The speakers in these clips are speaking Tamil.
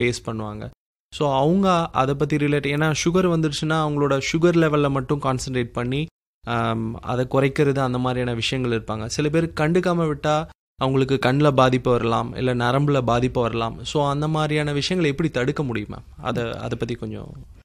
ஃபேஸ் பண்ணுவாங்க ஸோ அவங்க அதை பற்றி ரிலேட் ஏன்னா சுகர் வந்துருச்சுன்னா அவங்களோட சுகர் லெவலில் மட்டும் கான்சென்ட்ரேட் பண்ணி ஆம், அதை குறைக்கிறது அந்த மாதிரியான விஷயங்கள் இருப்பாங்க சில பேர் கண்டுக்காமல் விட்டால் அவங்களுக்கு கண்ணில் பாதிப்பு வரலாம் இல்லை நரம்பில் பாதிப்பு வரலாம் ஸோ அந்த மாதிரியான விஷயங்களை எப்படி தடுக்க முடியும் மேம் அதை அதை பற்றி கொஞ்சம்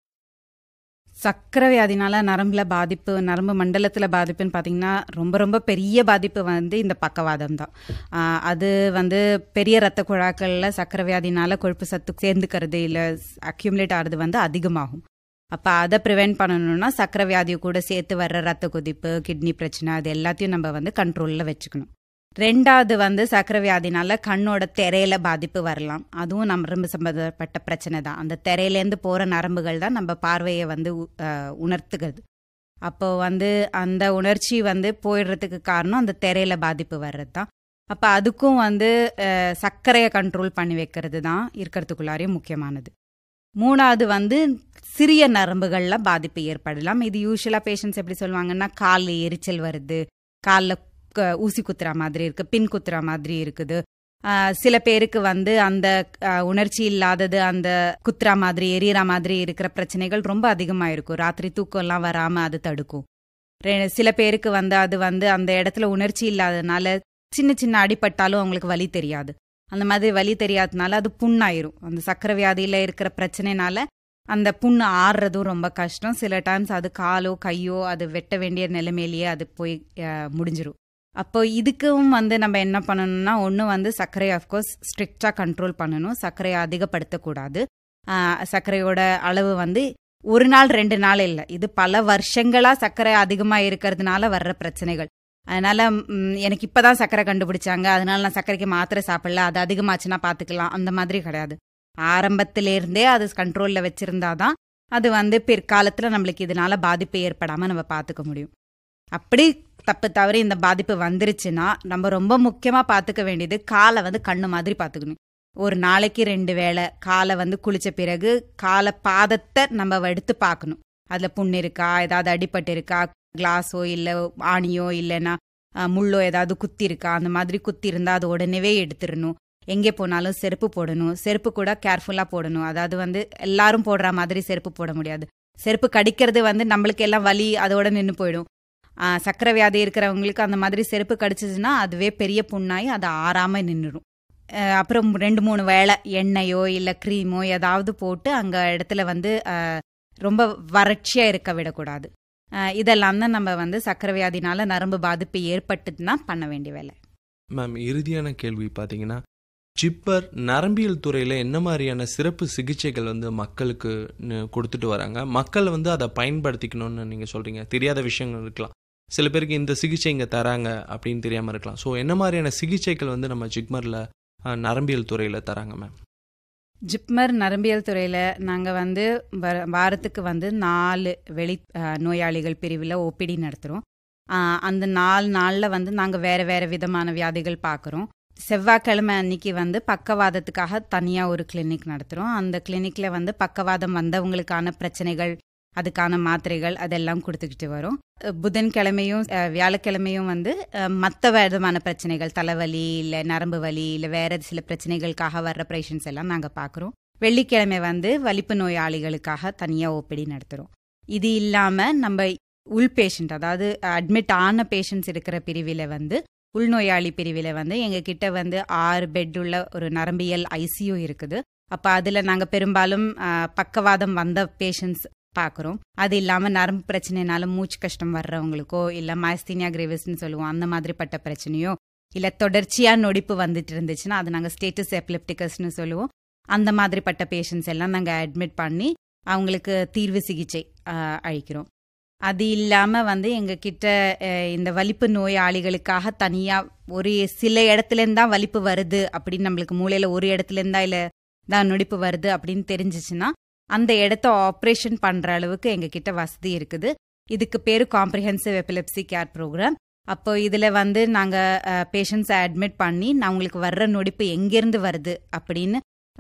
சக்கரை வியாதினால நரம்புல பாதிப்பு நரம்பு மண்டலத்தில் பாதிப்புன்னு பார்த்தீங்கன்னா ரொம்ப ரொம்ப பெரிய பாதிப்பு வந்து இந்த பக்கவாதம் தான் ஆஹ் அது வந்து பெரிய ரத்த குழாக்களில் சக்கரை வியாதினால கொழுப்பு சத்து சேர்ந்துக்கிறது இல்லை அக்யூமுலேட் ஆகிறது வந்து அதிகமாகும் அப்போ அதை ப்ரிவென்ட் பண்ணணும்னா சக்கரை வியாதியை கூட சேர்த்து வர்ற ரத்த கொதிப்பு கிட்னி பிரச்சனை அது எல்லாத்தையும் நம்ம வந்து கண்ட்ரோலில் வச்சுக்கணும் ரெண்டாவது வந்து சக்கரை வியாதினால கண்ணோட திரையில பாதிப்பு வரலாம் அதுவும் நரம்பு சம்பந்தப்பட்ட பிரச்சனை தான் அந்த திரையிலேருந்து போகிற நரம்புகள் தான் நம்ம பார்வையை வந்து உ- அஹ் உணர்த்துகிறது அப்போ வந்து அந்த உணர்ச்சி வந்து போயிடுறதுக்கு காரணம் அந்த திரையில பாதிப்பு வர்றது தான் அப்போ அதுக்கும் வந்து அஹ், சர்க்கரையை கண்ட்ரோல் பண்ணி வைக்கிறது தான் இருக்கிறதுக்குள்ளாரையும் முக்கியமானது மூணாவது வந்து சிறிய நரம்புகளில் பாதிப்பு ஏற்படலாம் இது யூஸ்வலாக பேஷண்ட்ஸ் எப்படி சொல்லுவாங்கன்னா காலில் எரிச்சல் வருது காலில் ஊசி குத்துற மாதிரி இருக்கு பின் குத்துற மாதிரி இருக்குது ஆஹ் சில பேருக்கு வந்து அந்த ஆஹ், உணர்ச்சி இல்லாதது அந்த குத்துற மாதிரி எரியற மாதிரி இருக்கிற பிரச்சனைகள் ரொம்ப அதிகமாக இருக்கும் ராத்திரி தூக்கம்லாம் வராமல் அது தடுக்கும் ரெ- சில பேருக்கு வந்து அது வந்து அந்த இடத்துல உணர்ச்சி இல்லாததுனால சின்ன சின்ன அடிபட்டாலும் அவங்களுக்கு வலி தெரியாது அந்த மாதிரி வலி தெரியாததுனால அது புண்ணாயிரும் அந்த சக்கரை வியாதியில் இருக்கிற பிரச்சனைனால அந்த புண்ணு ஆறுறதும் ரொம்ப கஷ்டம் சில டைம்ஸ் அது காலோ கையோ அது வெட்ட வேண்டிய நிலைமையிலேயே அது போய் ஆஹ், முடிஞ்சிரும் அப்போ இதுக்கும் வந்து நம்ம என்ன பண்ணணும்னா ஒன்று வந்து சர்க்கரையை அஃப்கோர்ஸ் ஸ்ட்ரிக்டாக கண்ட்ரோல் பண்ணணும் சர்க்கரையை அதிகப்படுத்தக்கூடாது ஆஹ் சர்க்கரையோட அளவு வந்து ஒரு நாள் ரெண்டு நாள் இல்லை இது பல வருஷங்களாக சர்க்கரை அதிகமாக இருக்கிறதுனால வர்ற பிரச்சனைகள் அதனால ம், எனக்கு இப்பதான் சர்க்கரை கண்டுபிடிச்சாங்க அதனால நான் சர்க்கரைக்கு மாத்திரை சாப்பிடல அது அதிகமாச்சுன்னா பார்த்துக்கலாம் அந்த மாதிரி கிடையாது ஆரம்பத்திலேருந்தே அது கண்ட்ரோலில் வச்சிருந்தாதான் அது வந்து பிற்காலத்தில் நம்மளுக்கு இதனால பாதிப்பு ஏற்படாமல் நம்ம பார்த்துக்க முடியும் அப்படி தப்பு தவறி இந்த பாதிப்பு வந்துருச்சுன்னா நம்ம ரொம்ப முக்கியமாக பார்த்துக்க வேண்டியது காலை வந்து கண்ணு மாதிரி பார்த்துக்கணும் ஒரு நாளைக்கு ரெண்டு வேளை காலை வந்து குளிச்ச பிறகு காலை பாதத்தை நம்ம எடுத்து பார்க்கணும் அதில் புண்ணு இருக்கா ஏதாவது அடிபட்டு இருக்கா கிளாஸோ இல்லை ஆணியோ இல்லைன்னா அஹ், முள்ளோ ஏதாவது குத்தி இருக்கா அந்த மாதிரி குத்தி இருந்தால் அது உடனேவே எடுத்துடணும் எங்கே போனாலும் செருப்பு போடணும் செருப்பு கூட கேர்ஃபுல்லாக போடணும் அதாவது வந்து எல்லாரும் போடுற மாதிரி செருப்பு போட முடியாது செருப்பு கடிக்கிறது வந்து நம்மளுக்கு எல்லாம் வலி அதோட நின்று போயிடும் ஆ, சக்கரை வியாதி இருக்கிறவங்களுக்கு அந்த மாதிரி செருப்பு கடிச்சிச்சுன்னா அதுவே பெரிய புண்ணாகி அது ஆறாம நின்றுடும் அப்புறம் ரெண்டு மூணு வேளை எண்ணெயோ இல்லை க்ரீமோ ஏதாவது போட்டு அங்கே இடத்துல வந்து அஹ், ரொம்ப வறட்சியாக இருக்க விடக்கூடாது அஹ், இதெல்லாம் தான் நம்ம வந்து சக்கரை வியாதினால நரம்பு பாதிப்பு ஏற்பட்டுதுன்னா பண்ண வேண்டிய வேலை மேம் இறுதியான கேள்வி பார்த்தீங்கன்னா ஜிப்பர் நரம்பியல் துறையில் என்ன மாதிரியான சிறப்பு சிகிச்சைகள் வந்து மக்களுக்கு ந- கொடுத்துட்டு வராங்க மக்கள் வந்து அதை பயன்படுத்திக்கணும்னு நீங்கள் சொல்கிறீங்க தெரியாத விஷயங்கள் இருக்கலாம் சில பேருக்கு இந்த சிகிச்சை இங்கே தராங்க அப்படின்னு தெரியாமல் இருக்கலாம் ஸோ என்ன மாதிரியான சிகிச்சைகள் வந்து நம்ம ஜிக்மரில் நரம்பியல் துறையில் தராங்க மேம் ஜிப்மர் நரம்பியல் துறையில் நாங்கள் வந்து வர வாரத்துக்கு வந்து நாலு வெளி அஹ், நோயாளிகள் பிரிவில் ஓபிடி நடத்துகிறோம் அந்த நாலு நாளில் வந்து நாங்கள் வேறு வேறு விதமான வியாதிகள் பார்க்குறோம் செவ்வாய்க்கிழமை அன்னைக்கு வந்து பக்கவாதத்துக்காக தனியாக ஒரு கிளினிக் நடத்துகிறோம் அந்த கிளினிக்கில் வந்து பக்கவாதம் வந்தவங்களுக்கான பிரச்சனைகள் அதுக்கான மாத்திரைகள் அதெல்லாம் கொடுத்துக்கிட்டு வரோம் அஹ், புதன்கிழமையும் அஹ், வியாழக்கிழமையும் வந்து மற்ற விதமான பிரச்சனைகள் தலைவலி இல்லை நரம்பு வலி இல்லை வேற சில பிரச்சனைகளுக்காக வர்ற பேஷண்ட்ஸ் எல்லாம் நாங்கள் பார்க்குறோம் வெள்ளிக்கிழமை வந்து வலிப்பு நோயாளிகளுக்காக தனியாக ஓபிடி நடத்துகிறோம் இது இல்லாமல் நம்ம உள் பேஷண்ட் அதாவது அட்மிட் ஆன பேஷண்ட்ஸ் இருக்கிற பிரிவில் வந்து உள்நோயாளி பிரிவில் வந்து எங்ககிட்ட வந்து ஆறு பெட் உள்ள ஒரு நரம்பியல் ஐசியூ இருக்குது அப்போ அதில் நாங்கள் பெரும்பாலும் அஹ், பக்கவாதம் வந்த பேஷண்ட்ஸ் பார்க்குறோம் அது இல்லாமல் நரம்பு பிரச்சனைனால மூச்சு கஷ்டம் வர்றவங்களுக்கோ இல்லை மாஸ்தீனியா கிரேவிஸ்ன்னு சொல்லுவோம் அந்த மாதிரிப்பட்ட பிரச்சனையோ இல்லை தொடர்ச்சியாக நொடிப்பு வந்துட்டு இருந்துச்சுன்னா அது நாங்கள் ஸ்டேட்டஸ் எப்லிப்டிகஸ்னு சொல்லுவோம் அந்த மாதிரிப்பட்ட பேஷண்ட்ஸ் எல்லாம் நாங்கள் அட்மிட் பண்ணி அவங்களுக்கு தீர்வு சிகிச்சை அஹ், அளிக்கிறோம் அது இல்லாமல் வந்து எங்ககிட்ட அஹ், இந்த வலிப்பு நோயாளிகளுக்காக தனியாக ஒரு சில இடத்துலேருந்து தான் வலிப்பு வருது அப்படின்னு நம்மளுக்கு மூளையில் ஒரு இடத்துலேருந்தா இல்லை தான் நொடிப்பு வருது அப்படின்னு தெரிஞ்சிச்சுன்னா அந்த இடத்த ஆப்ரேஷன் பண்ணுற அளவுக்கு எங்ககிட்ட வசதி இருக்குது இதுக்கு பேர் காம்ப்ரிஹென்சிவ் எபிலெப்சி கேர் ப்ரோக்ராம் அப்போ இதில் வந்து நாங்கள் பேஷண்ட்ஸை அட்மிட் பண்ணி நான் உங்களுக்கு வர்ற நொடிப்பு எங்கேருந்து வருது அப்படின்னு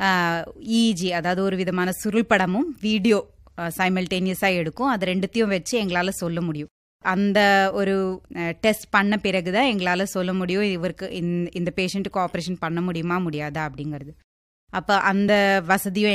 இஜி அதாவது ஒரு விதமான சுருள் படமும் வீடியோ சைமல்டேனியஸாக எடுக்கும் அது ரெண்டுத்தையும் வச்சு எங்களால் சொல்ல முடியும் அந்த ஒரு டெஸ்ட் பண்ண பிறகு தான் எங்களால் சொல்ல முடியும் இவருக்கு இந்த- இந்த பேஷண்ட்டுக்கு ஆப்ரேஷன் பண்ண முடியுமா முடியாதா அப்படிங்கிறது அப்போ அந்த வசதியும்